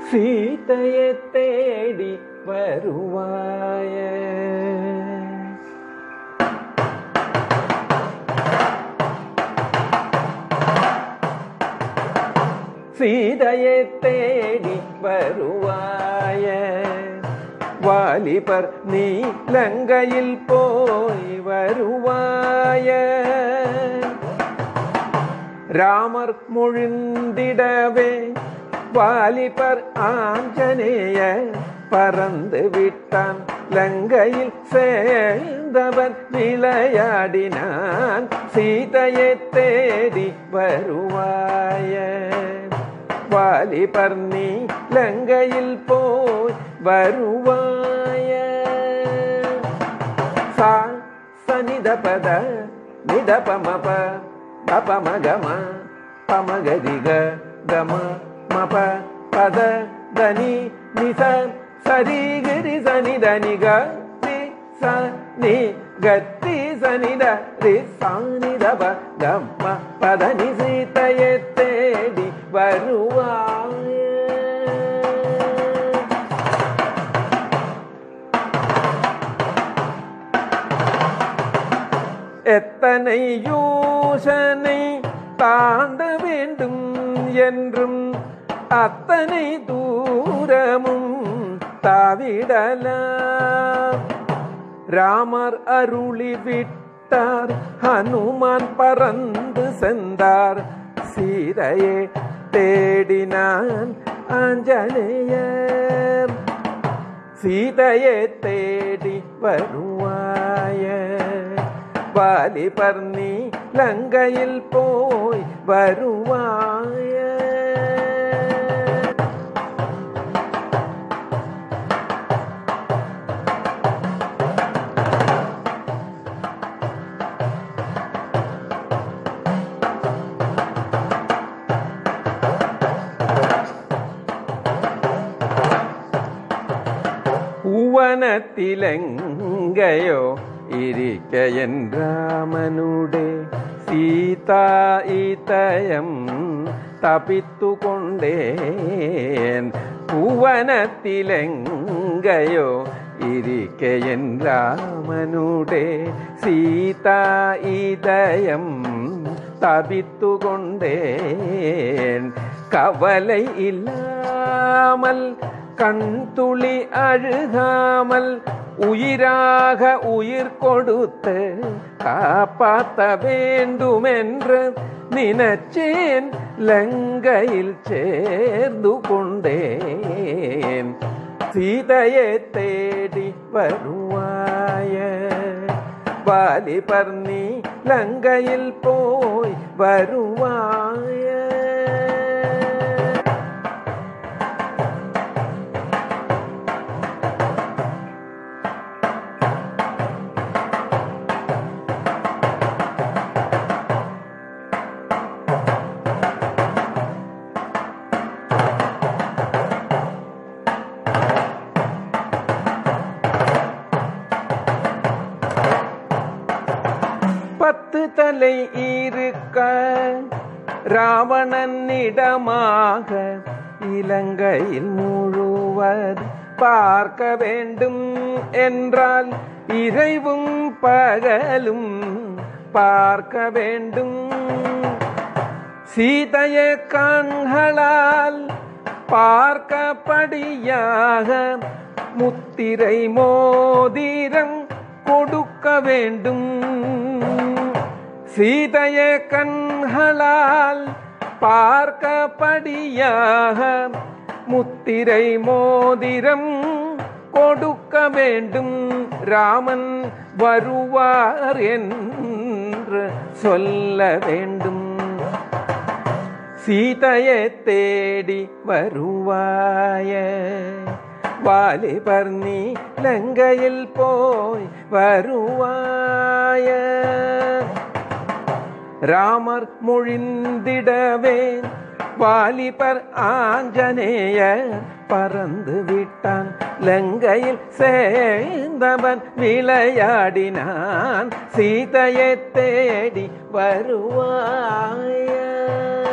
சீதையை தேடி வருவாய சீதையை தேடி வருவாய வாலிபர் நீ லங்கையில் போய் வருவாய ராமர் முழிந்திடவே வாலிபர் ஆஞ்சநேய பறந்து விட்டான் லங்கையில் சேர்ந்தவன் விளையாடினான் சீதையை தேடி வருவாய வாலிபர் நீ லங்கையில் போய் வருவாய சா சனித பத நிதபமப பமகம பமகரிக கம மப பத தனி நிச சரி கிரி சனி தனி கி ச நி கத்தி சனித ரி சானி தப கம்ம பத நி சீதையை தேடி வருவாய எத்தனை யோசனை தாண்ட வேண்டும் என்றும் அத்தனை தூரமும் தாவிடலாம் ராமர் அருளி விட்டார் ஹனுமான் பறந்து சென்றார் சீதையே தேடினான் ஆஞ்சநேயர் சீதையை தேடி வருவாய வாலிபர் நீ லங்கையில் போய் வருவாய പൂവനത്തിലെങ്കയോ ഇരിക്കയൻ രാമനുടെ സീതായിതയം തപിത്തുകൊണ്ടേൻ പൂവനത്തിലെങ്കയോ ഇരിക്കയൻ രാമനുടെ സീതായിതയം தபித்துக்கொண்டேன் கவலை இல்லாமல் கண் துளி அழுகாமல் உயிராக உயிர் கொடுத்து காப்பாற்ற வேண்டுமென்று நினைச்சேன் லங்கையில் சேர்ந்து கொண்டேன் சீதையை தேடி வருவாய வாலிபர் நீ லங்கையில் போய் வருவாய பத்து தலை இருக்க ராவணனிடமாக இலங்கையில் முழுவது பார்க்க வேண்டும் என்றால் இறைவும் பகலும் பார்க்க வேண்டும் சீதைய கண்களால் பார்க்கப்படியாக முத்திரை மோதிரம் கொடுக்க வேண்டும் சீதைய கண்களால் பார்க்கப்படியாக முத்திரை மோதிரம் கொடுக்க வேண்டும் ராமன் வருவார் என்று சொல்ல வேண்டும் சீதையை தேடி வருவாய வாலிபர் நீ லங்கையில் போய் வருவாய ராமர் மொழிந்திடவே வாலிபர் ஆஞ்சநேய பறந்து விட்டான் லங்கையில் சேர்ந்தவன் விளையாடினான் சீதையை தேடி வருவாய